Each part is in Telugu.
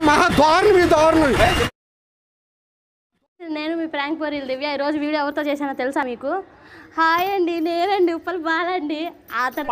మహా దారుణం ఈ దారుణం నేను మీ ప్రాంక్ పోరీలు దివ్య ఈరోజు వీడియో ఎవరితో చేశానో తెలుసా మీకు హాయ్ అండి నేనండి ఉప్పల్ బాలండి అతను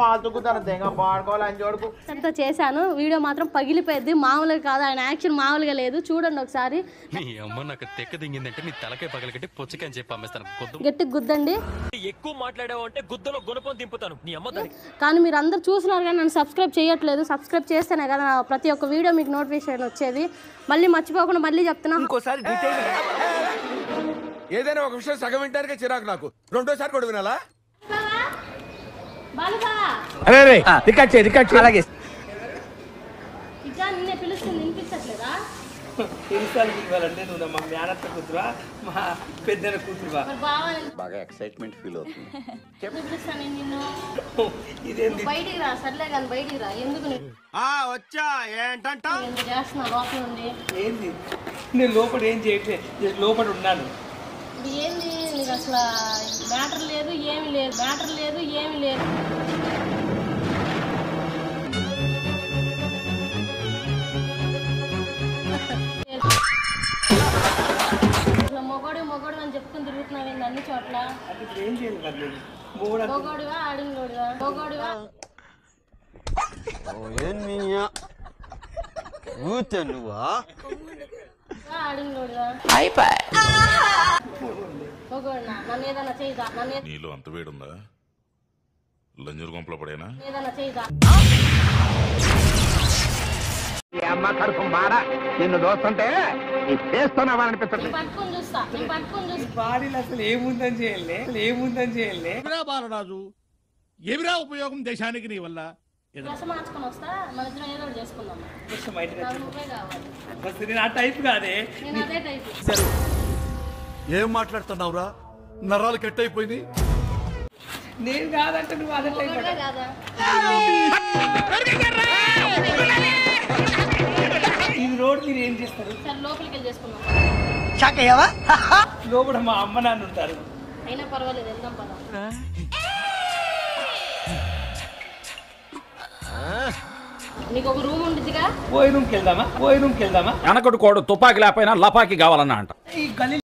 అతనితో చేశాను వీడియో మాత్రం పగిలిపోయింది మామూలుగా కాదు ఆయన యాక్షన్ మామూలుగా లేదు చూడండి ఒకసారి నీ అమ్మ నాకు తెక్క దింగిందంటే నీ తలకాయ పగలగట్టి పుచ్చకాయని చెప్పి అమ్మేస్తాను కొద్దు గట్టి గుద్దండి ఎక్కువ మాట్లాడావు అంటే గుద్దలో గుణపం దింపుతాను నీ అమ్మ దానికి కానీ మీరు అందరు చూస్తున్నారు కానీ నన్ను సబ్స్క్రైబ్ చేయట్లేదు సబ్స్క్రైబ్ చేస్తేనే కదా నా ప్రతి ఒక్క వీడియో మీకు నోటిఫికేషన్ వచ్చేది మళ్ళీ మర్చిపోకుండా మళ్ళీ చెప్తున్నా ఇంకోసారి డీటెయిల్ ఏదైనా ఒక విషయం సగం వింటానికే చిరాకు నాకు రెండోసారి కూడా వినాలా బాలుగా అరే రికార్డ్ చేయి రికార్డ్ చేయి అలాగే ఇంకా నిన్నే పిలుస్తుంది వినిపించట్లేదా ఎన్నిసార్లు పిలవాలంటే నువ్వు మా మేనత్త కూతురా మా పెద్దన కూతురువా మరి బాగా బాగా ఎక్సైట్మెంట్ ఫీల్ అవుతుంది ఎందుకు పిలుస్తాను నేను నిన్ను ఇదేంది బయటికి రా సర్లే కానీ బయటికి రా ఎందుకు నేను వచ్చా ఏంటంట ఎంత చేస్తున్నా లోపల ఉంది ఏంది నేను లోపల ఏం చేయట్లేదు జస్ట్ లోపల ఉన్నాను ఇది ఏంది నీకు అసలు మ్యాటర్ లేదు ఏమి లేదు మ్యాటర్ లేదు ఏమి లేదు అసలు మొగోడు మొగోడు అని చెప్పుకుని తిరుగుతున్నావు ఏంది అన్ని చోట్ల అంటే ఇప్పుడు ఏం చేయాలి మరి నేను మూడు మొగోడివా ఆడింగోడివా మొగోడివా నువ్వా ఆడింగోడివా మొగోడినా నన్ను ఏదైనా చేయిదా నన్ను ఏ- నీలో అంత వేడుందా లంజూరు గుంపలో పడేనా ఏదైనా చేయిదా అమ్మ కడుపు మాడ నిన్ను దోస్తుంటే చేస్తున్నావనిపిస్తుంది నేను పట్టుకొని చూస్తా నేను పట్టుకొని చూస్తా బాడీలో అసలు ఏముందని చేయాలి అసలు ఏముందని చేయాలి ఏమిరా బాలరాజు ఏమిరా ఉపయోగం దేశానికి నీ వల్ల డ్రెస్ మార్చుకొని వస్తా మన ఇద్దరం ఏదో ఒకటి చేసుకుందాం కొంచెం బయటకు నాకు నువ్వే కావాలి వచ్చి అసలు నేను ఆ టైప్ కాదే నేను అదే టైప్ ఏం మాట్లాడుతున్నావురా నరాలు కట్ అయిపోయింది నేను కాదంటే నువ్వు అదే టైప్ మొగోడే కాదా ఈ రోడ్ మీరు ఏం చేస్తారు సరే లోపలికి వెళ్ళి చేసుకుందాం లోపల మా అమ్మ నాన్న ఉంటారు అయినా పర్వాలేదు వెళ్దాం పద నీకు ఒక రూమ్ ఉండిద్దిగా పోయి రూమ్కి వెళ్దామా పోయి రూమ్కి వెళ్దామా వెనకడు కోడు తుపాకి లేకపోయినా లపాకి కావాలన్నా అంట ఈ గలీ